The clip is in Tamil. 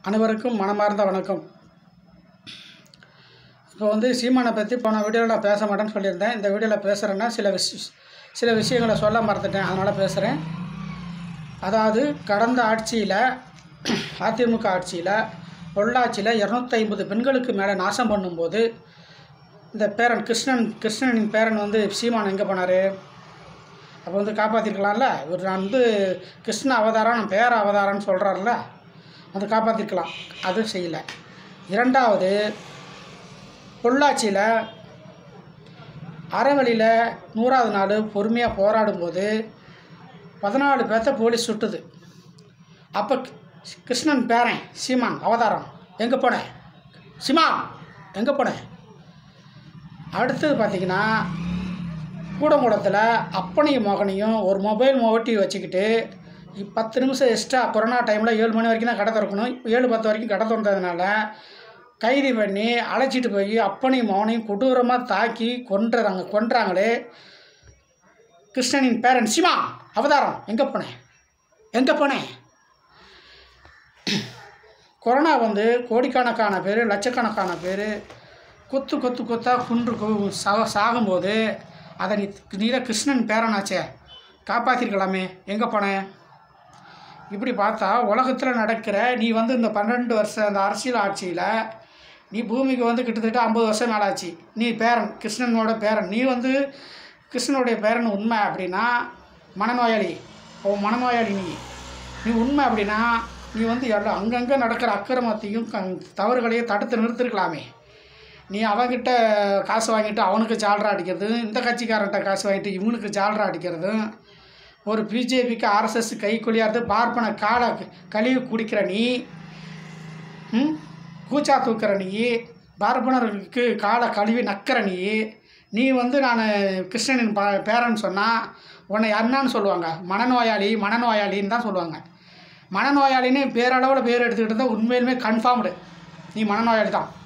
அனைவருக்கும் மனமார்ந்த வணக்கம் இப்போ வந்து சீமானை பற்றி போன வீடியோவில் நான் பேச மாட்டேன்னு சொல்லியிருந்தேன் இந்த வீடியோவில் பேசுகிறேன்னா சில விஷ சில விஷயங்களை சொல்ல மறந்துட்டேன் அதனால் பேசுகிறேன் அதாவது கடந்த ஆட்சியில் அதிமுக ஆட்சியில் பொள்ளாச்சியில் இரநூத்தி ஐம்பது பெண்களுக்கு மேலே நாசம் பண்ணும்போது இந்த பேரன் கிருஷ்ணன் கிருஷ்ணனின் பேரன் வந்து சீமான் எங்கே போனார் அப்போ வந்து காப்பாற்றிருக்கலாம்ல இவர் நான் வந்து கிருஷ்ண அவதாரம் நான் பேர அவதாரம்னு சொல்கிறாருல அது காப்பாற்றிருக்கலாம் அது செய்யலை இரண்டாவது பொள்ளாச்சியில் அறவழியில் நூறாவது நாள் பொறுமையாக போராடும்போது பதினாலு பேர்த்த போலீஸ் சுட்டுது அப்போ கிருஷ்ணன் பேரன் சீமான் அவதாரம் எங்கே போனேன் சீமான் எங்கே போனேன் அடுத்தது பார்த்தீங்கன்னா கூடங்குளத்தில் அப்பனையும் மகனையும் ஒரு மொபைல் ஓட்டி வச்சுக்கிட்டு இ- பத்து நிமிஷம் எக்ஸ்ட்ரா கொரோனா டைமில் ஏழு மணி வரைக்கும் தான் கடை திறக்கணும் ஏழு பத்து வரைக்கும் கடை திறந்ததுனால கைது பண்ணி அழைச்சிட்டு போய் அப்பனையும் மகனையும் கொடூரமாக தாக்கி கொன்றுறாங்க கொன்றாங்களே கிருஷ்ணனின் பேரன் சிமா அவதாரம் எங்கே போனேன் எங்கே போனேன் கொரோனா வந்து கோடிக்கணக்கான பேர் லட்சக்கணக்கான பேர் கொத்து கொத்து கொத்தாக குன்று கு- சாக சாகும்போது அதை நீ நீல கிருஷ்ணன் பேரனாச்சே காப்பாற்றிருக்கலாமே எங்கே போனேன் இப்படி பார்த்தா உலகத்தில் நடக்கிற நீ வந்து இந்த பன்னெண்டு வருஷம் அந்த அரசியல் ஆட்சியில் நீ பூமிக்கு வந்து கிட்டத்தட்ட ஐம்பது வருஷம் மேலே ஆச்சு நீ பேரன் கிருஷ்ணனோட பேரன் நீ வந்து கிருஷ்ணனுடைய பேரன் உண்மை அப்படின்னா மனநோயாளி ஓ மனநோயாளி நீ நீ உண்மை அப்படின்னா நீ வந்து எல்லாம் அங்கங்கே நடக்கிற அக்கிரமத்தையும் க தவறுகளையும் தடுத்து நிறுத்திருக்கலாமே நீ அவன்கிட்ட காசு வாங்கிட்டு அவனுக்கு ஜால்ரா அடிக்கிறதும் இந்த கட்சிக்காரன்ட்ட காசு வாங்கிட்டு இவனுக்கு ஜால்ரா அடிக்கிறதும் ஒரு பிஜேபிக்கு ஆர்எஸ்எஸ் கை கொலியாறது பார்ப்பன காலை கழுவி குடிக்கிற நீ ம் கூச்சா தூக்குற நீ பார்ப்பனர்களுக்கு காலை கழுவி நக்கிற நீ நீ வந்து நான் கிருஷ்ணனின் ப பேரன்னு சொன்னால் உன்னை என்னன்னு சொல்லுவாங்க மனநோயாளி மனநோயாளின்னு தான் சொல்லுவாங்க மனநோயாளின்னு பேரளவில் பேர் எடுத்துக்கிட்டு தான் உண்மையிலுமே கன்ஃபார்ம்டு நீ மனநோயாளி தான்